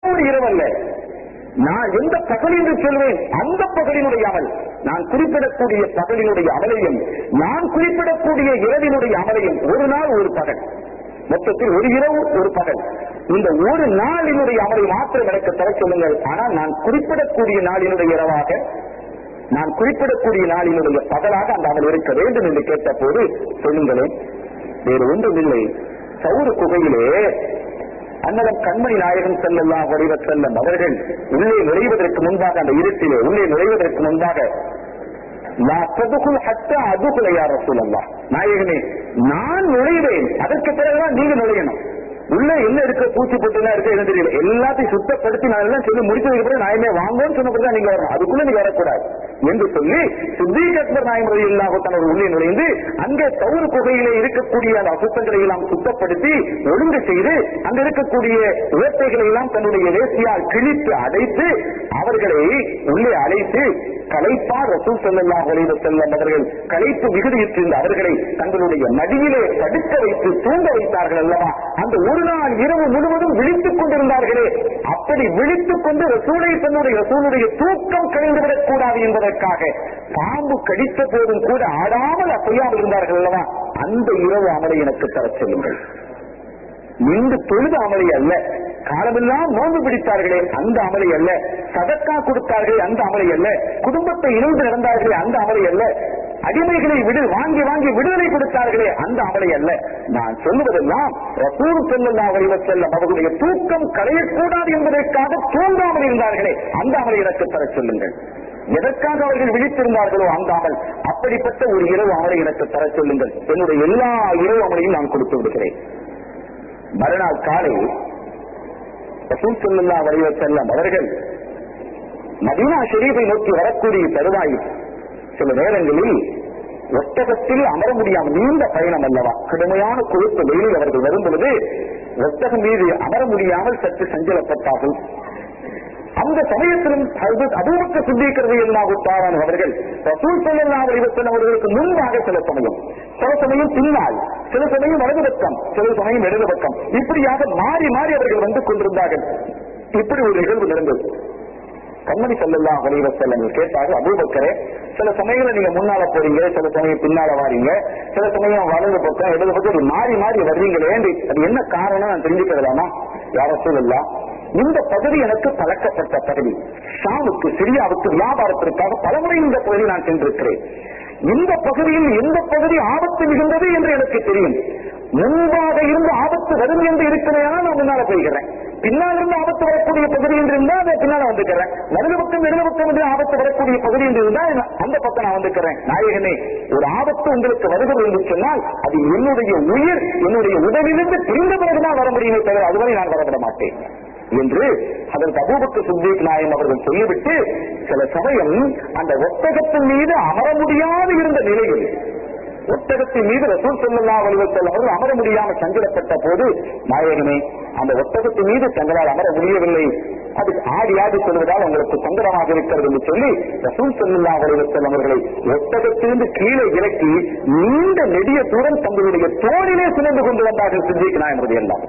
ஒரு இரவு அல்ல நான் எந்த பகல் என்று சொல்வேன் அந்த பகலினுடைய அமல் நான் குறிப்பிடக்கூடிய பகலினுடைய அமலையும் நான் குறிப்பிடக்கூடிய இரவினுடைய அமலையும் ஒரு நாள் ஒரு பகல் மொத்தத்தில் ஒரு இரவு ஒரு பகல் இந்த ஒரு நாளினுடைய அமலை மாத்திரம் எனக்கு தர சொல்லுங்கள் ஆனால் நான் குறிப்பிடக்கூடிய நாளினுடைய இரவாக நான் குறிப்பிடக்கூடிய நாளினுடைய பகலாக அந்த அமல் இருக்க வேண்டும் என்று கேட்ட போது சொல்லுங்களேன் வேறு ஒன்றுமில்லை சௌர குகையிலே அன்னலம் கண்மணி நாயகம் செல்லலாம் வடிவ செல்லம் அவர்கள் உள்ளே நுழைவதற்கு முன்பாக அந்த இருட்டிலே உள்ளே நுழைவதற்கு முன்பாக அதுகுலையார சொல்லலாம் நாயகமே நான் நுழைவேன் அதற்கு பிறகுதான் நீங்க நுழையணும் உள்ள என்ன இருக்க பூச்சி பொட்டுலாம் இருக்கு என்ன தெரியல எல்லாத்தையும் சுத்தப்படுத்தி நான் எல்லாம் சொல்லி முடிச்சதுக்கு பிறகு நாயமே வாங்குவோம்னு சொன்ன பிறகு நீங்க வரணும் அதுக்குள்ள நீங்க வரக்கூடாது என்று சொல்லி சித்திக் அக்பர் நாயமுறை இல்லாம உள்ளே நுழைந்து அங்கே தவறு குகையிலே இருக்கக்கூடிய அந்த அசுத்தங்களை எல்லாம் சுத்தப்படுத்தி ஒழுங்கு செய்து அங்க இருக்கக்கூடிய வேட்டைகளை எல்லாம் தன்னுடைய வேசியால் கிழித்து அடைத்து அவர்களை உள்ளே அழைத்து கலைப்பார் ரசூல் செல்லலாம் வழிவு செல்லம் அவர்கள் கலைப்பு மிகுதியிட்டிருந்த அவர்களை தங்களுடைய மடியிலே படுக்க வைத்து தூங்க வைத்தார்கள் அல்லவா அந்த ஒரு நாள் இரவு முழுவதும் விழித்துக் கொண்டிருந்தார்களே அப்படி விழித்துக் கொண்டு ரசூலை தன்னுடைய ரசூலுடைய தூக்கம் கழிந்துவிடக் கூடாது என்பதற்காக பாம்பு கடித்த போதும் கூட ஆடாமல் அசையாமல் இருந்தார்கள் அல்லவா அந்த இரவு அமலை எனக்கு தர சொல்லுங்கள் நின்று தொழுது அமளி அல்ல காலமெல்லாம் நோன்பு பிடித்தார்களே அந்த அமளி அல்ல சதக்கா கொடுத்தார்களே அந்த அமளி அல்ல குடும்பத்தை இணைந்து நடந்தார்களே அந்த அமளி அல்ல அடிமைகளை விடு வாங்கி வாங்கி விடுதலை கொடுத்தார்களே அந்த அமளி அல்ல நான் சொல்லுவதெல்லாம் ரசூல் செல்லல்லா வழிவ செல்லம் அவர்களுடைய தூக்கம் களையக்கூடாது என்பதற்காக தூங்காமல் இருந்தார்களே அந்த அமலை எனக்கு தர சொல்லுங்கள் எதற்காக அவர்கள் விழித்திருந்தார்களோ அந்த அமல் அப்படிப்பட்ட ஒரு இரவு அமலை எனக்கு தர சொல்லுங்கள் என்னுடைய எல்லா இரவு அமலையும் நான் கொடுத்து விடுகிறேன் மறுநாள் காலை ரசூல் செல்லல்லா வரைய செல்லம் அவர்கள் மதீனா ஷெரீஃபை நோக்கி வரக்கூடிய தருவாயில் சில நேரங்களில் ஒட்டகத்தில் அமர முடியாமல் நீண்ட பயணம் அல்லவா கடுமையான கொழுப்பு வெயிலில் அவர்கள் வரும் பொழுது ஒட்டகம் மீது அமர முடியாமல் சற்று சஞ்சலப்பட்டார்கள் அந்த சமயத்திலும் அபூபக்க சித்திக்கிறது எல்லாவுத்தாரான அவர்கள் ரசூல் செல்லல்லா வடிவத்தில் அவர்களுக்கு முன்பாக சில சமயம் சில சமயம் பின்னால் சில சமயம் வலது பக்கம் சில சமயம் இடது பக்கம் இப்படியாக மாறி மாறி அவர்கள் வந்து கொண்டிருந்தார்கள் இப்படி ஒரு நிகழ்வு நடந்தது கண்மணி செல்லல்லா வலிவ செல்லம் கேட்டார்கள் அபூபக்கரே சில சமயங்களை நீங்க முன்னால போறீங்க சில சமயம் பின்னால வாரீங்க சில சமயம் வலது பக்கம் இடது பக்கம் மாறி மாறி வர்றீங்களே அது என்ன காரணம் நான் தெரிஞ்சுக்கிறதாமா யார சொல்லலாம் இந்த பகுதி எனக்கு பழக்கப்பட்ட பகுதி ஷாமுக்கு சிரியாவுக்கு வியாபாரத்திற்காக பலமுறை இந்த பகுதி நான் சென்றிருக்கிறேன் இந்த பகுதியில் எந்த பகுதி ஆபத்து மிகுந்தது என்று எனக்கு தெரியும் முன்பாக இருந்து ஆபத்து வரும் என்று இருக்கிறேன் நான் முன்னால போய்கிறேன் பின்னால் இருந்து ஆபத்து வரக்கூடிய பகுதி என்று இருந்தா அதை பின்னால வந்துக்கிறேன் வலது பக்கம் இடது பக்கம் இருந்து ஆபத்து வரக்கூடிய பகுதி என்று இருந்தா அந்த பக்கம் நான் வந்துக்கிறேன் நாயகனே ஒரு ஆபத்து உங்களுக்கு வருகிறது என்று சொன்னால் அது என்னுடைய உயிர் என்னுடைய உடலிலிருந்து பிரிந்த பிறகுதான் வர முடியுமே தவிர அதுவரை நான் வரவிட மாட்டேன் என்று அதற்கு அபூபக்கு சுத்தீக் நாயம் அவர்கள் சொல்லிவிட்டு சில சமயம் அந்த ஒட்டகத்தின் மீது அமர முடியாது இருந்த நிலையில் ஒட்டகத்தின் மீது ரசூல் செல்லல்லா வலிவத்தல் அவர்கள் அமர முடியாமல் சஞ்சலப்பட்ட போது நாயகனே அந்த ஒட்டகத்தின் மீது தங்களால் அமர முடியவில்லை அது ஆடி ஆடி சொல்வதால் உங்களுக்கு சங்கடமாக இருக்கிறது என்று சொல்லி ரசூல் செல்லல்லா வலிவத்தல் அவர்களை ஒட்டகத்திலிருந்து கீழே இறக்கி நீண்ட நெடிய தூரம் தங்களுடைய தோளிலே சுமந்து கொண்டு வந்தார்கள் சிந்திக்கு நாயம் எல்லாம்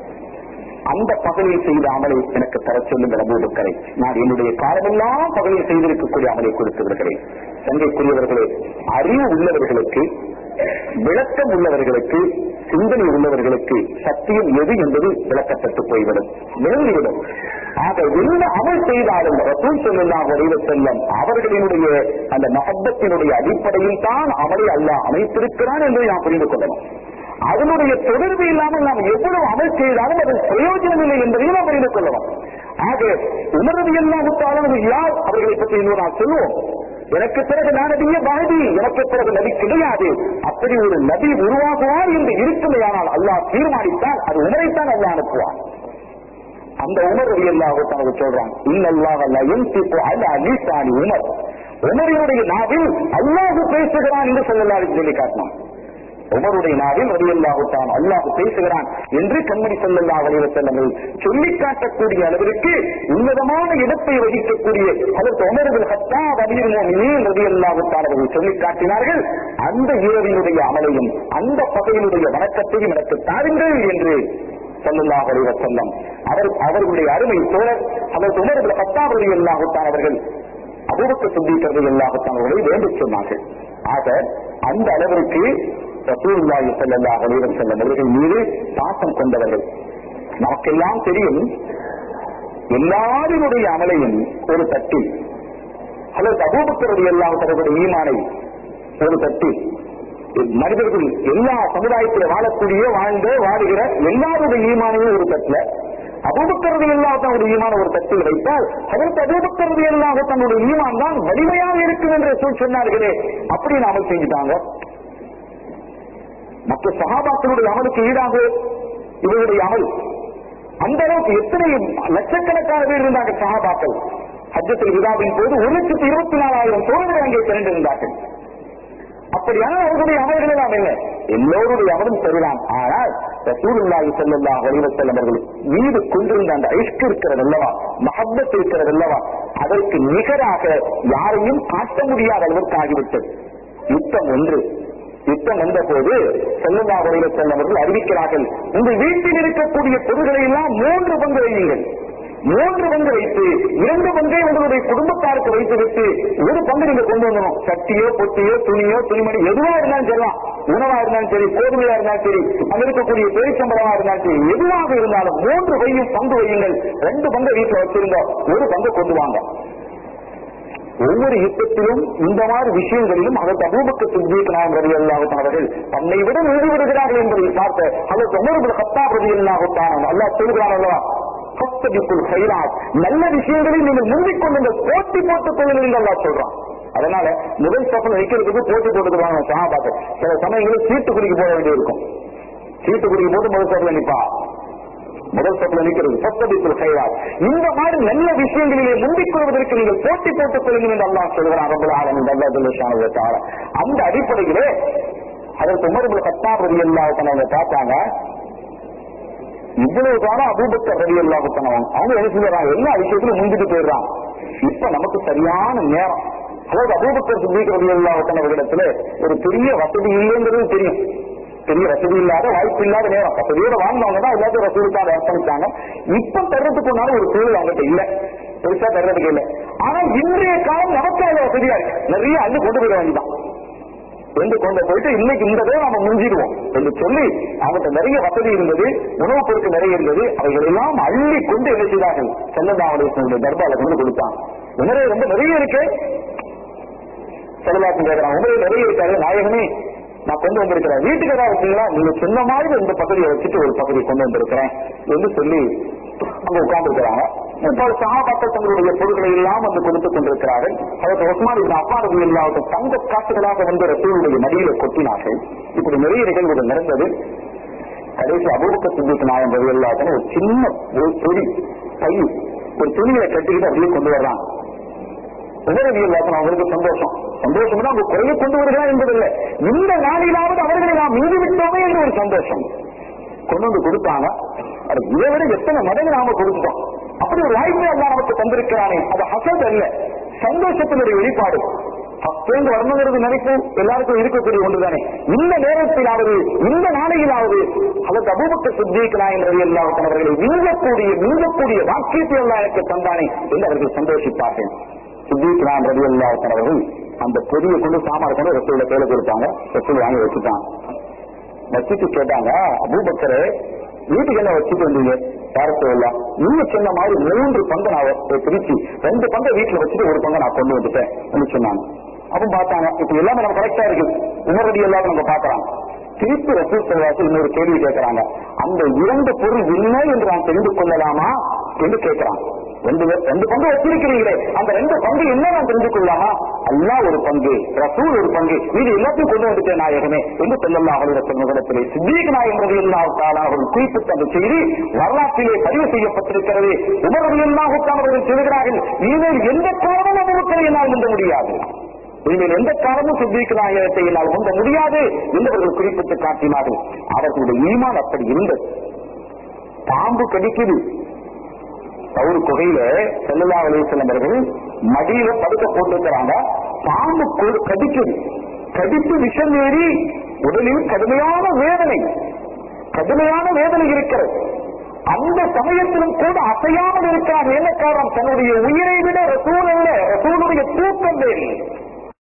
அந்த பகலில் செய்த அமலை எனக்கு தர சொல்லுங்கள் அபூபக்கரை நான் என்னுடைய காலமெல்லாம் பகலில் செய்திருக்கக்கூடிய அமலை கொடுத்து விடுகிறேன் சங்கைக்குரியவர்களே அறிவு உள்ளவர்களுக்கு விளக்கம் உள்ளவர்களுக்கு சிந்தனை உள்ளவர்களுக்கு சத்தியம் எது என்பது விளக்கப்பட்டு போய்விடும் விளங்கிவிடும் ஆக எந்த அமல் செய்தாலும் ரசூல் செல்லாம் வடிவ செல்லம் அவர்களினுடைய அந்த மகப்பத்தினுடைய அடிப்படையில் தான் அமலை அல்ல அமைத்திருக்கிறான் என்பதை நாம் புரிந்து கொள்ளணும் அதனுடைய தொடர்பு இல்லாமல் நாம் எவ்வளவு அமல் செய்தாலும் அது பிரயோஜனம் இல்லை என்பதையும் நாம் அறிந்து கொள்ளலாம் ஆக உணர்வு எல்லாம் யார் அவர்களை பற்றி இன்னும் நான் சொல்லுவோம் எனக்கு பிறகு நான் நபியே பாதி எனக்கு பிறகு நபி கிடையாது அப்படி ஒரு நபி உருவாகுவார் என்று இருக்குமையானால் அல்லாஹ் தீர்மானித்தால் அது உமரைத்தான் அல்லாஹ் அனுப்புவார் அந்த உமர் ரவி அல்லாஹ் சொல்றான் இன்னல்லாஹ் லயன்திகு அலா லிசானி உமர் உமரினுடைய நாவில் அல்லாஹ் பேசுகிறான் என்று சொல்லலாம் சொல்லி காட்டினான் உமருடைய நாவில் ரவியல்லாஹுத்தான் அல்லாஹ் பேசுகிறான் என்று கண்மணி செல்லல்லா வலிவசல்லங்கள் சொல்லி காட்டக்கூடிய அளவிற்கு உன்னதமான இடத்தை வகிக்கக்கூடிய அதற்கு உமர்கள் ஹத்தா வலீர் மோமினீன் ரவியல்லாஹுத்தான் அவர்கள் சொல்லி காட்டினார்கள் அந்த இரவினுடைய அமலையும் அந்த பகையினுடைய வணக்கத்தையும் எனக்கு தாருங்கள் என்று ஸல்லல்லாஹு அலைஹி வஸல்லம் அவர் அவர்களுடைய அருமை தோழர் அதற்கு உமர் இப்னு கத்தாப் ரலியல்லாஹு தஆலா அவர்கள் அபூபக்கர் சித்திக் ரலியல்லாஹு தஆலா அவர்களை வேண்டிச் சொன்னார்கள் ஆக அந்த அளவிற்கு ரசூலுல்லாஹி ஸல்லல்லாஹு அலைஹி வஸல்லம் அவர்கள் மீது பாசம் கொண்டவர்கள் நமக்கெல்லாம் தெரியும் எல்லாருடைய அமலையும் ஒரு தட்டில் அல்லது அபூபக்கருடைய எல்லாம் தரக்கூடிய ஈமானை ஒரு தட்டில் மனிதர்கள் எல்லா சமுதாயத்தில் வாழக்கூடிய வாழ்ந்து வாழுகிற எல்லாருடைய ஈமானையும் ஒரு தட்டுல அபூபக்கரது எல்லாம் தன்னுடைய ஈமான ஒரு தட்டில் வைத்தால் அதற்கு அபூபக்கரது எல்லாம் தன்னுடைய ஈமான் தான் வலிமையாக இருக்கும் என்று சொல் சொன்னார்களே அப்படி அமல் செஞ்சுட்டாங்க மற்ற சகாபாக்களுடைய அமலுக்கு ஈடாக இவருடைய அமல் அந்த அளவுக்கு எத்தனை லட்சக்கணக்கான பேர் இருந்தாங்க சகாபாக்கள் ஹஜ்ஜத்தில் விழாவின் போது ஒரு லட்சத்தி இருபத்தி நாலாயிரம் தோழர்கள் அங்கே திரண்டிருந்தார்கள் அப்படியான அவர்களுடைய அமல்கள் எல்லாம் இல்லை எல்லோருடைய அமலும் சரிதான் ஆனால் ரசூலுல்லாஹி ஸல்லல்லாஹு அலைஹி வஸல்லம் அவர்கள் மீது கொண்டிருந்த அந்த இஷ்க் இருக்கிறது அல்லவா மஹப்பத் இருக்கிறது அல்லவா அதற்கு நிகராக யாரையும் காட்ட முடியாத அளவிற்கு ஆகிவிட்டது யுத்தம் ஒன்று யுத்தம் வந்த போது செல்லல்லா வரையில செல்லவர்கள் அறிவிக்கிறார்கள் உங்கள் வீட்டில் இருக்கக்கூடிய பொருள்களை எல்லாம் மூன்று பங்கு வையுங்கள் மூன்று பங்கு வைத்து இரண்டு பங்கை உங்களுடைய குடும்பத்தாருக்கு வைத்து விட்டு ஒரு பங்கு நீங்க கொண்டு வந்துடும் சட்டியோ பொட்டியோ துணியோ துணிமணி எதுவா இருந்தாலும் சரிதான் உணவா இருந்தாலும் சரி கோதுமையா இருந்தாலும் சரி அங்க இருக்கக்கூடிய பேரிச்சம்பளமா இருந்தாலும் சரி எதுவாக இருந்தாலும் மூன்று வையும் பங்கு வையுங்கள் ரெண்டு பங்கு வீட்டுல வச்சிருந்தோம் ஒரு பங்கு கொண்டு வாங்க ஒவ்வொரு யுத்தத்திலும் இந்த மாதிரி விஷயங்களிலும் அதற்கு அபூபக்க சித்திக் நாயம் ரவி அல்லாஹுத்தான் அவர்கள் தன்னை விட எழுதி விடுகிறார்கள் என்பதை பார்த்த அதற்கு உமர்புல் ஹத்தாப் ரவி அல்லாஹுத்தான் அல்லாஹ் சொல்கிறான் அல்லவா ஃபஸ்தபிக்குல் ஹைராத். நல்ல விஷயங்களை நீங்கள் முந்திக் கொள்ளுங்கள் போட்டி போட்டுக் கொள்ளுங்கள் அல்லாஹ் சொல்றான் அதனால முதல் சஃபல் வைக்கிறதுக்கு போட்டி போட்டுக்கிறாங்க சஹாபாக்கள் சில சமயங்களில் சீட்டு குடிக்க போக வேண்டியிருக்கும் சீட்டு குடிக்க போது முதல் சஃபல் நிப்பா முதல் சப்ல நிற்கிறது சத்தபிக்குள் கைவார் இந்த மாதிரி நல்ல விஷயங்களிலே முந்திக் கொள்வதற்கு நீங்கள் போட்டி போட்டுக் கொள்ளுங்கள் என்று அல்லாஹ் சொல்கிறான் ரப்பல் ஆலமீன் அல்லாஹ் ஜல்லஷானு தஆலா அந்த அடிப்படையிலே அதற்கு உமர் கத்தாப் ரவி அல்லாஹ் அவங்க பார்த்தாங்க இவ்வளவு காலம் அபூபக்கர் ரவி அல்லாஹ் பண்ணவங்க அவங்க என்ன செஞ்சாங்க எல்லா விஷயத்திலும் முந்திட்டு போயிடுறாங்க இப்ப நமக்கு சரியான நேரம் அதாவது அபூபக்கர் சித்திக் ரவி அல்லாஹ் பண்ணவர்களிடத்துல ஒரு பெரிய வசதி இல்லைங்கிறது தெரியும் பெரிய வசதி இல்லாத வாய்ப்பு இல்லாத நேரம் வசதியோட வாழ்ந்தவங்க தான் எல்லாத்தையும் ரசூலுக்காக அர்ப்பணிச்சாங்க இப்ப தர்றதுக்கு முன்னால ஒரு சூழல் அவங்ககிட்ட இல்ல பெருசா தர்றதுக்கு இல்ல ஆனா இன்றைய காலம் நமக்கு அது வசதியா இருக்கு நிறைய அள்ளி கொண்டு போயிட வேண்டியதான் என்று கொண்டு போயிட்டு இன்னைக்கு இந்த தடவை நம்ம முஞ்சிடுவோம் என்று சொல்லி அவங்ககிட்ட நிறைய வசதி இருந்தது உணவுப் பொருட்கள் நிறைய இருந்தது அவைகள் எல்லாம் அள்ளி கொண்டு என்ன செய்தார்கள் செல்லதாவுடைய தர்பால கொண்டு கொடுத்தாங்க உணவே ரொம்ப நிறைய இருக்கு செல்லதாசன் கேட்கிறான் உணவு நிறைய இருக்காரு நாயகமே நான் கொண்டு வந்திருக்கிறேன் வீட்டுக்கு ஏதாவது வச்சீங்களா நீங்க சொன்ன மாதிரி இந்த பகுதியை வச்சுட்டு ஒரு பகுதியை கொண்டு வந்திருக்கிறேன் என்று சொல்லி அங்க உட்கார்ந்து இருக்கிறாங்க இப்போ சகாபாக்கள் தங்களுடைய பொருட்களை எல்லாம் வந்து கொடுத்துக் கொண்டிருக்கிறார்கள் அதற்கு ஒஸ்மான் இந்த அப்பாரதி இல்லாத தங்க காசுகளாக வந்து ரசூலுடைய மடியில கொட்டினார்கள் இப்படி நிறைய நிகழ்வுகள் நடந்தது கடைசி அபூபக்க சித்திக்கு நாயம் ரவி இல்லாத ஒரு சின்ன ஒரு துணி பை ஒரு துணியை கட்டிக்கிட்டு அப்படியே கொண்டு வர்றாங்க உதவி இல்லாத அவங்களுக்கு சந்தோஷம் சந்தோஷம்னா அவங்க குறைய கொண்டு வருகிறார் என்பதில்லை இந்த நாளிலாவது அவர்களை நாம் மீறி விட்டோமே என்று ஒரு சந்தோஷம் கொண்டு வந்து கொடுத்தாங்க அது இதை விட எத்தனை மடங்கு நாம கொடுத்துட்டோம் அப்படி ஒரு வாய்ப்பை அல்லா நமக்கு தந்திருக்கிறானே அது ஹசத் அல்ல சந்தோஷத்தினுடைய வெளிப்பாடு சேர்ந்து வரணுங்கிறது நினைக்கும் எல்லாருக்கும் இருக்கக்கூடிய ஒன்றுதானே இந்த நேரத்திலாவது இந்த நாளையிலாவது அதற்கு அபூபக்க சித்திக் நாயன் ரவி அல்லாஹ் அவர்களை மிஞ்சக்கூடிய மிஞ்சக்கூடிய வாக்கியத்தை எல்லாம் எனக்கு தந்தானே என்று அவர்கள் சந்தோஷித்தார்கள் சித்திக் நாயன் ரவி அல்லாஹ் அவர்கள் அந்த பொதியை கொண்டு சாமான் கொண்டு ரசூல கையில கொடுத்தாங்க ரசூல் வாங்கி வச்சுட்டாங்க வச்சுட்டு கேட்டாங்க அபூபக்கரே வீட்டுக்கு என்ன வச்சுட்டு வந்தீங்க யாருக்கு இல்ல நீங்க சொன்ன மாதிரி மூன்று பங்கு நான் பிரிச்சு ரெண்டு பங்கை வீட்டுல வச்சுட்டு ஒரு பங்கை நான் கொண்டு வந்துட்டேன் என்று சொன்னாங்க அப்ப பார்த்தாங்க இப்ப எல்லாமே நம்ம கரெக்டா இருக்கு உணரடி எல்லாமே நம்ம பாக்குறாங்க திருப்பி ரசூல் செல்வாசு இன்னொரு கேள்வி கேட்கிறாங்க அந்த இரண்டு பொருள் என்ன என்று நான் தெரிந்து கொள்ளலாமா என்று கேட்கிறான் ரெண்டு பேர் ரெண்டு பங்கு வச்சிருக்கிறீங்களே அந்த ரெண்டு பங்கு என்ன நான் தெரிந்து கொள்ளலாமா அல்லா ஒரு பங்கு ரசூல் ஒரு பங்கு இது எல்லாத்தையும் கொண்டு வந்துட்டேன் நாயகமே என்று சொல்லல்லா அவருடைய சொன்னதிடத்திலே சித்திக நாயகம் ரவி அல்லாவுக்கான அவர்கள் குறிப்பிட்ட அந்த செய்தி வரலாற்றிலே பதிவு செய்யப்பட்டிருக்கிறது உமரவி அல்லாவுக்கான அவர்கள் சொல்கிறார்கள் இனிமேல் எந்த காரணமும் அவர்களை என்னால் முந்த முடியாது இனிமேல் எந்த காரணமும் சித்திக நாயகத்தை என்னால் முந்த முடியாது என்று அவர்கள் குறிப்பிட்டு காட்டினார்கள் அவர்களுடைய ஈமான் அப்படி இருந்தது பாம்பு கடிக்குது ஒரு குகையில செல்லல்லா அலிசல்லம் அவர்கள் மடியில படுக்க போட்டுக்கிறாங்க பாம்பு கொடு- கடிக்குது கடித்து விஷம் ஏறி உடலில் கடுமையான வேதனை கடுமையான வேதனை இருக்கிறது அந்த சமயத்திலும் கூட அசையாமல் இருக்கார் என்ன காரணம் தன்னுடைய உயிரை விட ரசூல் அல்ல ரசூலுடைய தூக்கம் வேறு